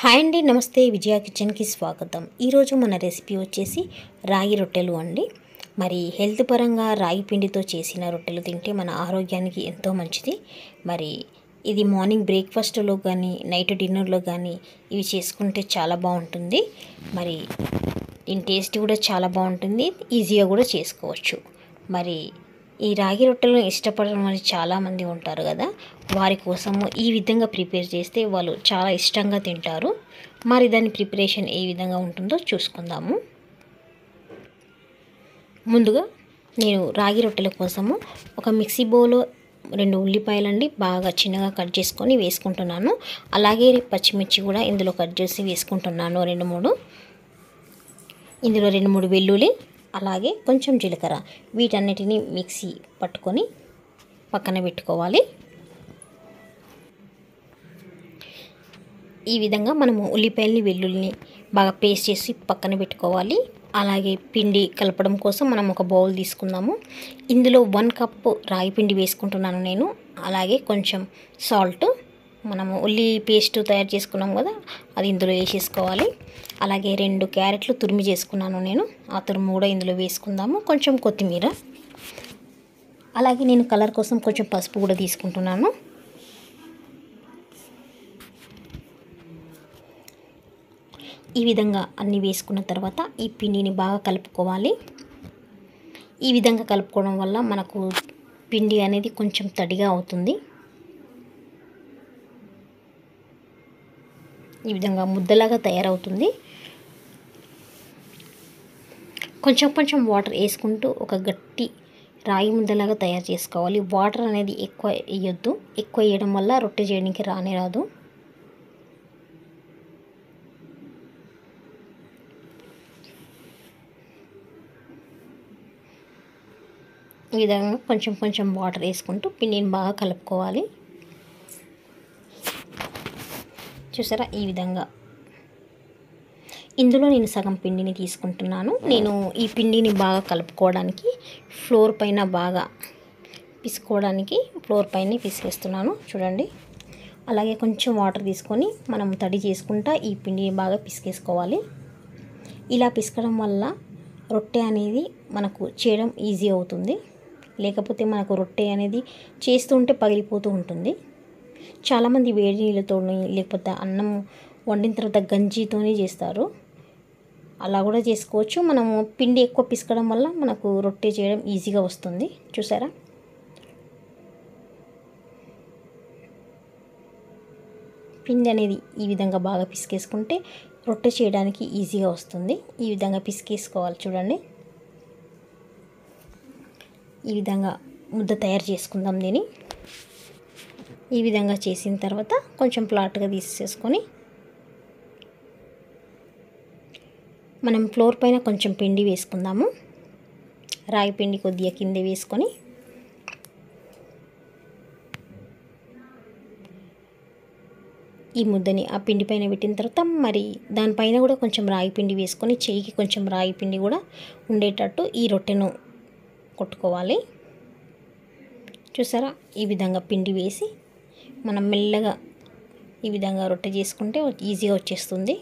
hi అండి నమస్తే విజయ కిచెన్కి స్వాగతం ఈరోజు మన రెసిపీ వచ్చేసి రాగి రొట్టెలు అండి మరి హెల్త్ పరంగా రాగి పిండితో చేసిన రొట్టెలు తింటే మన ఆరోగ్యానికి ఎంతో మంచిది మరి ఇది మార్నింగ్ బ్రేక్ఫాస్ట్లో కానీ నైట్ డిన్నర్లో కానీ ఇవి చేసుకుంటే చాలా బాగుంటుంది మరి దీని టేస్ట్ కూడా చాలా బాగుంటుంది ఈజీగా కూడా చేసుకోవచ్చు మరి ఈ రాగి రొట్టెలను ఇష్టపడడం అని చాలామంది ఉంటారు కదా వారి కోసము ఈ విధంగా ప్రిపేర్ చేస్తే వాళ్ళు చాలా ఇష్టంగా తింటారు మరి దాని ప్రిపరేషన్ ఏ విధంగా ఉంటుందో చూసుకుందాము ముందుగా నేను రాగి రొట్టెల కోసము ఒక మిక్సీ బౌల్లో రెండు ఉల్లిపాయలండి బాగా చిన్నగా కట్ చేసుకొని వేసుకుంటున్నాను అలాగే పచ్చిమిర్చి కూడా ఇందులో కట్ చేసి వేసుకుంటున్నాను రెండు మూడు ఇందులో రెండు మూడు వెల్లుల్లి అలాగే కొంచెం జీలకర్ర వీటన్నిటిని మిక్సీ పట్టుకొని పక్కన పెట్టుకోవాలి ఈ విధంగా మనము ఉల్లిపాయలని వెల్లుల్లిని బాగా పేస్ట్ చేసి పక్కన పెట్టుకోవాలి అలాగే పిండి కలపడం కోసం మనం ఒక బౌల్ తీసుకుందాము ఇందులో వన్ కప్ రాగి పిండి వేసుకుంటున్నాను నేను అలాగే కొంచెం సాల్ట్ మనము ఉల్లి పేస్ట్ తయారు చేసుకున్నాం కదా అది ఇందులో వేసేసుకోవాలి అలాగే రెండు క్యారెట్లు తురిమి చేసుకున్నాను నేను ఆ తురుము కూడా ఇందులో వేసుకుందాము కొంచెం కొత్తిమీర అలాగే నేను కలర్ కోసం కొంచెం పసుపు కూడా తీసుకుంటున్నాను ఈ విధంగా అన్నీ వేసుకున్న తర్వాత ఈ పిండిని బాగా కలుపుకోవాలి ఈ విధంగా కలుపుకోవడం వల్ల మనకు పిండి అనేది కొంచెం తడిగా అవుతుంది ఈ విధంగా ముద్దలాగా తయారవుతుంది కొంచెం కొంచెం వాటర్ వేసుకుంటూ ఒక గట్టి రాగి ముద్దలాగా తయారు చేసుకోవాలి వాటర్ అనేది ఎక్కువ వేయొద్దు ఎక్కువ వేయడం వల్ల రొట్టె చేయడానికి రానే రాదు ఈ విధంగా కొంచెం కొంచెం వాటర్ వేసుకుంటూ పిండిని బాగా కలుపుకోవాలి చూసారా ఈ విధంగా ఇందులో నేను సగం పిండిని తీసుకుంటున్నాను నేను ఈ పిండిని బాగా కలుపుకోవడానికి ఫ్లోర్ పైన బాగా పిసుకోవడానికి ఫ్లోర్ పైన పిసికేస్తున్నాను చూడండి అలాగే కొంచెం వాటర్ తీసుకొని మనం తడి చేసుకుంటా ఈ పిండిని బాగా పిసికేసుకోవాలి ఇలా పిసకడం వల్ల రొట్టె అనేది మనకు చేయడం ఈజీ అవుతుంది లేకపోతే మనకు రొట్టె అనేది చేస్తుంటే పగిలిపోతూ ఉంటుంది చాలామంది వేడి నీళ్ళతో లేకపోతే అన్నం వండిన తర్వాత గంజితోనే చేస్తారు అలా కూడా చేసుకోవచ్చు మనము పిండి ఎక్కువ పిసకడం వల్ల మనకు రొట్టె చేయడం ఈజీగా వస్తుంది చూసారా పిండి అనేది ఈ విధంగా బాగా పిసికేసుకుంటే రొట్టె చేయడానికి ఈజీగా వస్తుంది ఈ విధంగా పిసికేసుకోవాలి చూడండి ఈ విధంగా ముద్ద తయారు చేసుకుందాం దీన్ని ఈ విధంగా చేసిన తర్వాత కొంచెం ప్లాట్గా తీసేసుకొని మనం ఫ్లోర్ పైన కొంచెం పిండి వేసుకుందాము రాగి పిండి కొద్దిగా కింద వేసుకొని ఈ ముద్దని ఆ పిండి పైన పెట్టిన తర్వాత మరి దానిపైన కూడా కొంచెం రాగి పిండి వేసుకొని చెయ్యికి కొంచెం రాగి పిండి కూడా ఉండేటట్టు ఈ రొట్టెను కొట్టుకోవాలి చూసారా ఈ విధంగా పిండి వేసి మనం మెల్లగా ఈ విధంగా రొట్టె చేసుకుంటే ఈజీగా వచ్చేస్తుంది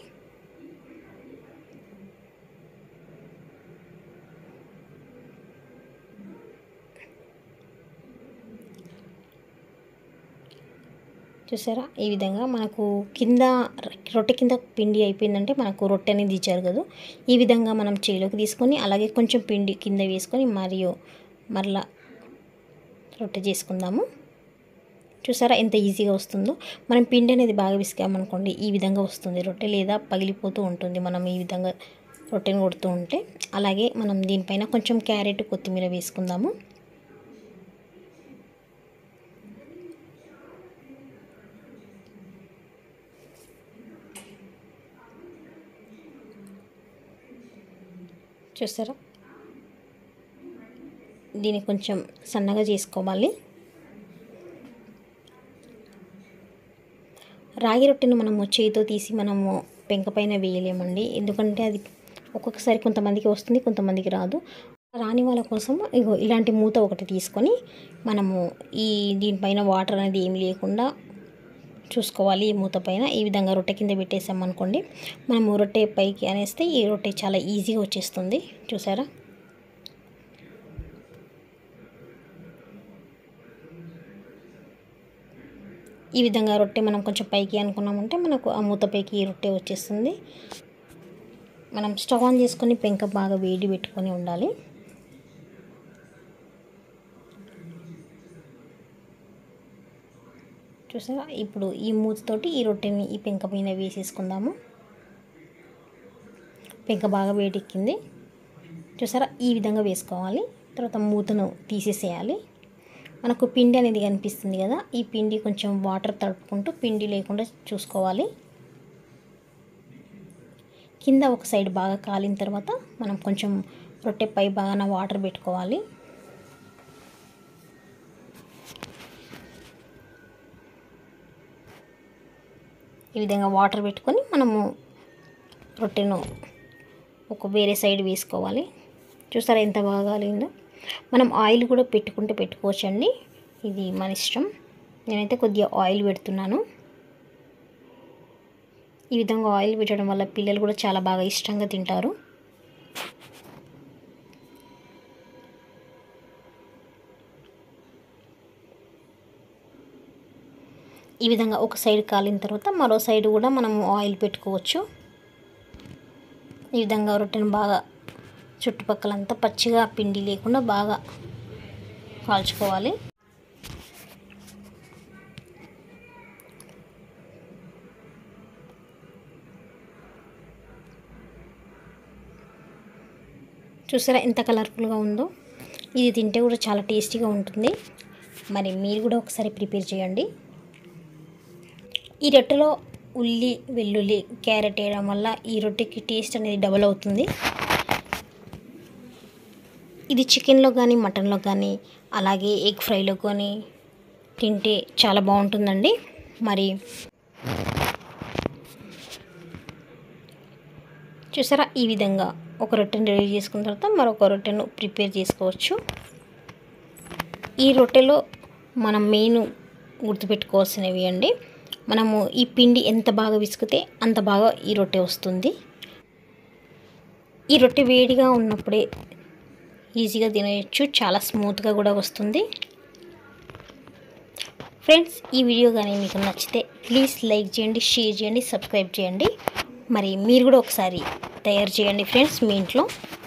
చూసారా ఈ విధంగా మనకు కింద రొట్టె కింద పిండి అయిపోయిందంటే మనకు రొట్టె అనేది జరగదు ఈ విధంగా మనం చేలోకి తీసుకొని అలాగే కొంచెం పిండి కింద వేసుకొని మరియు మరలా రొట్టె చేసుకుందాము చూసారా ఎంత ఈజీగా వస్తుందో మనం పిండి అనేది బాగా విసికామనుకోండి ఈ విధంగా వస్తుంది రొట్టె లేదా పగిలిపోతూ ఉంటుంది మనం ఈ విధంగా రొట్టెని కొడుతూ ఉంటే అలాగే మనం దీనిపైన కొంచెం క్యారెట్ కొత్తిమీర వేసుకుందాము చూసారా దీన్ని కొంచెం సన్నగా చేసుకోవాలి రాగి రొట్టెను మనము చేతితో తీసి మనము పెంక పైన వేయలేమండి ఎందుకంటే అది ఒక్కొక్కసారి కొంతమందికి వస్తుంది కొంతమందికి రాదు రాని వాళ్ళ కోసం ఇగో ఇలాంటి మూత ఒకటి తీసుకొని మనము ఈ దీనిపైన వాటర్ అనేది ఏమి లేకుండా చూసుకోవాలి ఈ మూత పైన ఈ విధంగా రొట్టె కింద పెట్టేసామనుకోండి మనం రొట్టె పైకి అనేస్తే ఈ రొట్టె చాలా ఈజీగా వచ్చేస్తుంది చూసారా ఈ విధంగా రొట్టె మనం కొంచెం పైకి అనుకున్నామంటే మనకు ఆ మూత పైకి ఈ రొట్టె వచ్చేస్తుంది మనం స్టవ్ ఆన్ చేసుకొని పెంక బాగా వేడి పెట్టుకొని ఉండాలి చూసారా ఇప్పుడు ఈ మూతతోటి ఈ రొట్టెని ఈ పెంక పైన వేసేసుకుందాము పెంక బాగా వేడెక్కింది చూసారా ఈ విధంగా వేసుకోవాలి తర్వాత మూతను తీసేసేయాలి మనకు పిండి అనేది కనిపిస్తుంది కదా ఈ పిండి కొంచెం వాటర్ తడుపుకుంటూ పిండి లేకుండా చూసుకోవాలి కింద ఒక సైడ్ బాగా కాలిన తర్వాత మనం కొంచెం రొట్టె పై బాగా వాటర్ పెట్టుకోవాలి ఈ విధంగా వాటర్ పెట్టుకొని మనము రొట్టెను ఒక వేరే సైడ్ వేసుకోవాలి చూసారా ఎంత బాగా కాలిందో మనం ఆయిల్ కూడా పెట్టుకుంటే పెట్టుకోవచ్చండి ఇది మన ఇష్టం నేనైతే కొద్దిగా ఆయిల్ పెడుతున్నాను ఈ విధంగా ఆయిల్ పెట్టడం వల్ల పిల్లలు కూడా చాలా బాగా ఇష్టంగా తింటారు ఈ విధంగా ఒక సైడ్ కాలిన తర్వాత మరో సైడ్ కూడా మనం ఆయిల్ పెట్టుకోవచ్చు ఈ విధంగా రొట్టెను బాగా చుట్టుపక్కలంతా పచ్చిగా పిండి లేకుండా బాగా కాల్చుకోవాలి చూసారా ఎంత కలర్ఫుల్గా ఉందో ఇది తింటే కూడా చాలా టేస్టీగా ఉంటుంది మరి మీరు కూడా ఒకసారి ప్రిపేర్ చేయండి ఈ రొట్టెలో ఉల్లి వెల్లుల్లి క్యారెట్ వేయడం వల్ల ఈ రొట్టెకి టేస్ట్ అనేది డబల్ అవుతుంది ఇది చికెన్లో కానీ మటన్లో కానీ అలాగే ఎగ్ ఫ్రైలో కానీ తింటే చాలా బాగుంటుందండి మరి చూసారా ఈ విధంగా ఒక రొట్టెను రెడీ చేసుకున్న తర్వాత మరొక రొట్టెను ప్రిపేర్ చేసుకోవచ్చు ఈ రొట్టెలో మనం మెయిన్ గుర్తుపెట్టుకోవాల్సినవి అండి మనము ఈ పిండి ఎంత బాగా విసికితే అంత బాగా ఈ రొట్టె వస్తుంది ఈ రొట్టె వేడిగా ఉన్నప్పుడే ఈజీగా తినేయచ్చు చాలా స్మూత్గా కూడా వస్తుంది ఫ్రెండ్స్ ఈ వీడియో కానీ మీకు నచ్చితే ప్లీజ్ లైక్ చేయండి షేర్ చేయండి సబ్స్క్రైబ్ చేయండి మరి మీరు కూడా ఒకసారి తయారు చేయండి ఫ్రెండ్స్ మీ ఇంట్లో